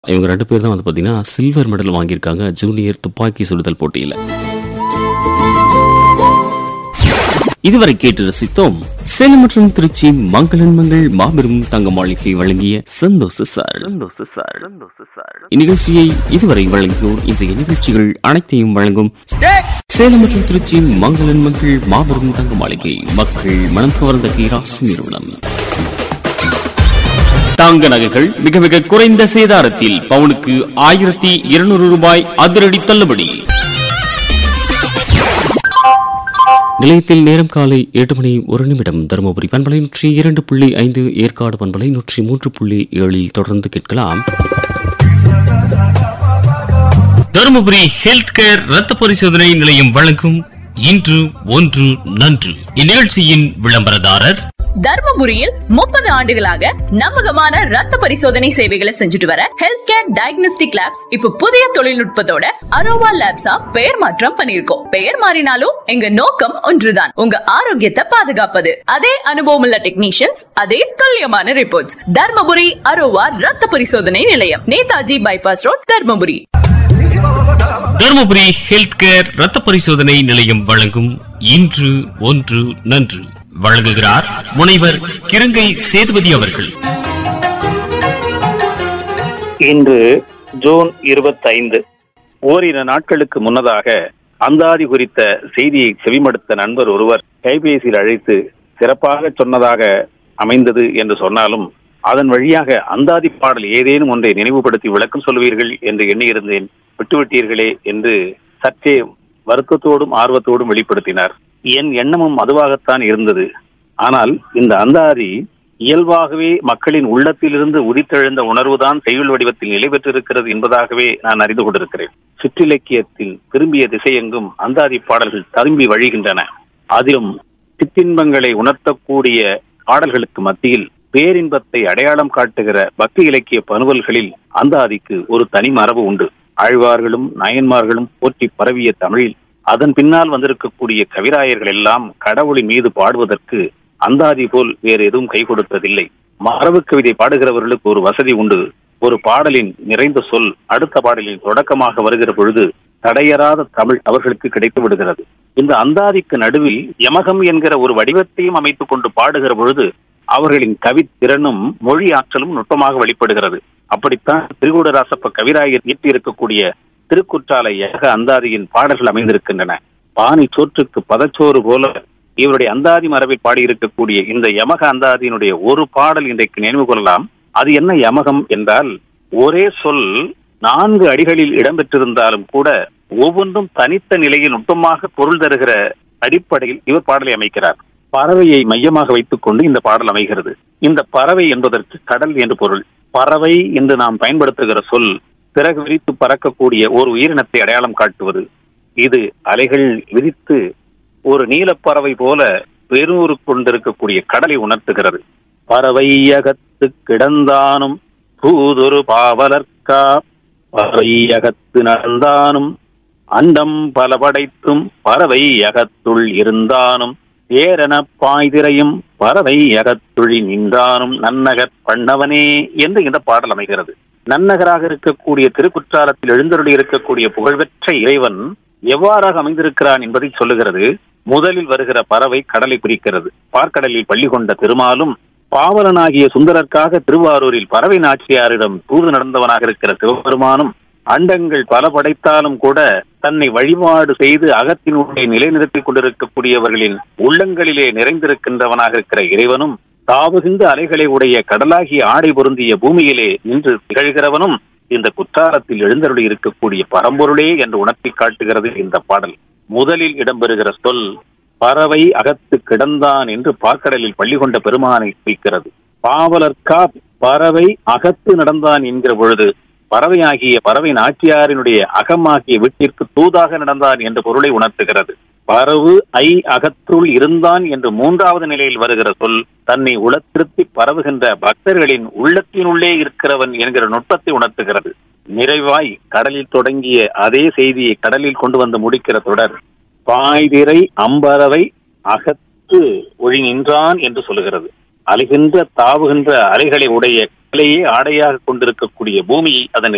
இவங்க ரெண்டு பேர் தான் வந்து பார்த்தீங்கன்னா சில்வர் மெடல் வாங்கியிருக்காங்க ஜூனியர் துப்பாக்கி சுடுதல் போட்டியில் இதுவரை கேட்டு ரசித்தோம் சேலம் மற்றும் திருச்சி மங்களன் மங்கள் மாபெரும் தங்க மாளிகை வழங்கிய சந்தோஷ சார் சந்தோஷ சார் சந்தோஷ சார் இந்நிகழ்ச்சியை இதுவரை வழங்கியோர் இன்றைய நிகழ்ச்சிகள் அனைத்தையும் வழங்கும் சேலம் மற்றும் திருச்சி மங்களன் மங்கள் மாபெரும் தங்க மாளிகை மக்கள் மனம் கவர்ந்த கைராசி நிறுவனம் தங்க நகைகள் மிக மிக குறைந்த சேதாரத்தில் பவுனுக்கு ஆயிரத்தி இருநூறு ரூபாய் அதிரடி தள்ளுபடி நிலையத்தில் நேரம் காலை எட்டு மணி ஒரு நிமிடம் தருமபுரி பண்பலை நூற்றி இரண்டு புள்ளி ஐந்து ஏற்காடு பண்பலை நூற்றி மூன்று புள்ளி ஏழில் தொடர்ந்து கேட்கலாம் தருமபுரி ஹெல்த் கேர் ரத்த பரிசோதனை நிலையம் வழங்கும் இன்று ஒன்று நன்று இந்நிகழ்ச்சியின் விளம்பரதாரர் தர்மபுரியில் முப்பது ஆண்டுகளாக நம்பகமான ரத்த பரிசோதனை சேவைகளை செஞ்சுட்டு வர ஹெல்த் கேர் டயக்னோஸ்டிக் லேப்ஸ் இப்ப புதிய தொழில்நுட்பத்தோட அரோவா லேப்ஸா பெயர் மாற்றம் பண்ணிருக்கோம் பெயர் மாறினாலும் எங்க நோக்கம் ஒன்றுதான் உங்க ஆரோக்கியத்தை பாதுகாப்பது அதே அனுபவம் உள்ள டெக்னீஷியன்ஸ் அதே துல்லியமான ரிப்போர்ட்ஸ் தர்மபுரி அரோவா ரத்த பரிசோதனை நிலையம் Netaji bypass road Dharmapuri Dharmapuri health care ரத்த பரிசோதனை நிலையம் வழங்கும் இன்று ஒன்று நன்று வழங்குகிறார் முனைவர் கிருங்கை சேதுபதி அவர்கள் இன்று ஜூன் இருபத்தைந்து ஓரிரு நாட்களுக்கு முன்னதாக அந்தாதி குறித்த செய்தியை செவிமடுத்த நண்பர் ஒருவர் கைபேசியில் அழைத்து சிறப்பாக சொன்னதாக அமைந்தது என்று சொன்னாலும் அதன் வழியாக அந்தாதி பாடல் ஏதேனும் ஒன்றை நினைவுபடுத்தி விளக்கம் சொல்வீர்கள் என்று எண்ணியிருந்தேன் விட்டுவிட்டீர்களே என்று சற்றே வருத்தத்தோடும் ஆர்வத்தோடும் வெளிப்படுத்தினார் என் எண்ணமும் அதுவாகத்தான் இருந்தது ஆனால் இந்த அந்தாதி இயல்பாகவே மக்களின் உள்ளத்திலிருந்து உதித்தெழுந்த உணர்வுதான் செய்யுள் வடிவத்தில் நிலை பெற்றிருக்கிறது என்பதாகவே நான் அறிந்து கொண்டிருக்கிறேன் சிற்றிலக்கியத்தில் திரும்பிய திசையெங்கும் அந்தாதி பாடல்கள் தரும்பி வழிகின்றன அதிலும் சிற்றின்பங்களை உணர்த்தக்கூடிய பாடல்களுக்கு மத்தியில் பேரின்பத்தை அடையாளம் காட்டுகிற பக்தி இலக்கிய பனுவல்களில் அந்தாதிக்கு ஒரு தனி மரபு உண்டு ஆழ்வார்களும் நாயன்மார்களும் போற்றி பரவிய தமிழில் அதன் பின்னால் வந்திருக்கக்கூடிய கவிராயர்கள் எல்லாம் கடவுளின் மீது பாடுவதற்கு அந்தாதி போல் வேறு எதுவும் கை கொடுத்ததில்லை மரபு கவிதை பாடுகிறவர்களுக்கு ஒரு வசதி உண்டு ஒரு பாடலின் நிறைந்த சொல் அடுத்த பாடலின் தொடக்கமாக வருகிற பொழுது தடையறாத தமிழ் அவர்களுக்கு கிடைத்து விடுகிறது இந்த அந்தாதிக்கு நடுவில் யமகம் என்கிற ஒரு வடிவத்தையும் அமைத்துக் கொண்டு பாடுகிற பொழுது அவர்களின் கவித்திறனும் மொழி ஆற்றலும் நுட்பமாக வெளிப்படுகிறது அப்படித்தான் திரிகூடராசப்ப கவிராயர் ஈட்டியிருக்கக்கூடிய திருக்குற்றால ஏக அந்தாதியின் பாடல்கள் அமைந்திருக்கின்றன பானை சோற்றுக்கு பதச்சோறு போல இவருடைய அந்தாதி மரபில் பாடியிருக்கக்கூடிய இந்த யமக அந்தாதியினுடைய ஒரு பாடல் இன்றைக்கு நினைவு கொள்ளலாம் அது என்ன யமகம் என்றால் ஒரே சொல் நான்கு அடிகளில் இடம்பெற்றிருந்தாலும் கூட ஒவ்வொன்றும் தனித்த நிலையில் நுட்பமாக பொருள் தருகிற அடிப்படையில் இவர் பாடலை அமைக்கிறார் பறவையை மையமாக வைத்துக் கொண்டு இந்த பாடல் அமைகிறது இந்த பறவை என்பதற்கு கடல் என்று பொருள் பறவை என்று நாம் பயன்படுத்துகிற சொல் பிறகு விரித்து பறக்கக்கூடிய ஒரு உயிரினத்தை அடையாளம் காட்டுவது இது அலைகள் விரித்து ஒரு நீலப்பறவை போல பெருநூறு கொண்டிருக்கக்கூடிய கடலை உணர்த்துகிறது பறவையகத்து கிடந்தானும் பூதொரு பாவலர்க்கா பறவையகத்து நடந்தானும் அண்டம் பல படைத்தும் பறவை அகத்துள் இருந்தானும் ஏரென பாய்திரையும் பறவை அகத்துழி நின்றானும் நன்னகர் பண்ணவனே என்று இந்த பாடல் அமைகிறது நன்னகராக இருக்கக்கூடிய திருக்குற்றாலத்தில் எழுந்தருளி இருக்கக்கூடிய புகழ்பெற்ற இறைவன் எவ்வாறாக அமைந்திருக்கிறான் என்பதை சொல்லுகிறது முதலில் வருகிற பறவை கடலை குறிக்கிறது பார்க்கடலில் பள்ளி கொண்ட திருமாலும் பாவலனாகிய சுந்தரர்க்காக திருவாரூரில் பறவை நாச்சியாரிடம் தூது நடந்தவனாக இருக்கிற சிவபெருமானும் அண்டங்கள் பல படைத்தாலும் கூட தன்னை வழிபாடு செய்து அகத்தினுடைய நிலைநிறுத்திக் கொண்டிருக்கக்கூடியவர்களின் உள்ளங்களிலே நிறைந்திருக்கின்றவனாக இருக்கிற இறைவனும் தாவுகின்ற அலைகளை உடைய கடலாகிய ஆடை பொருந்திய பூமியிலே நின்று திகழ்கிறவனும் இந்த குற்றாலத்தில் எழுந்தருளி இருக்கக்கூடிய பரம்பொருளே என்று உணர்த்தி காட்டுகிறது இந்த பாடல் முதலில் இடம்பெறுகிற சொல் பறவை அகத்து கிடந்தான் என்று பார்க்கடலில் பள்ளி கொண்ட பெருமானை குறிக்கிறது பாவலர்கா பறவை அகத்து நடந்தான் என்கிற பொழுது பறவையாகிய பறவை நாச்சியாரினுடைய அகமாகிய வீட்டிற்கு தூதாக நடந்தான் என்ற பொருளை உணர்த்துகிறது பறவு ஐ அகத்துள் இருந்தான் என்று மூன்றாவது நிலையில் வருகிற சொல் தன்னை உளத்திருத்தி பரவுகின்ற பக்தர்களின் உள்ளத்தினுள்ளே இருக்கிறவன் என்கிற நுட்பத்தை உணர்த்துகிறது நிறைவாய் கடலில் தொடங்கிய அதே செய்தியை கடலில் கொண்டு வந்து முடிக்கிற தொடர் பாய்திரை அம்பறவை அகத்து ஒழி நின்றான் என்று சொல்லுகிறது அலைகின்ற தாவுகின்ற அலைகளை உடைய கலையே ஆடையாக கொண்டிருக்கக்கூடிய பூமியை அதன்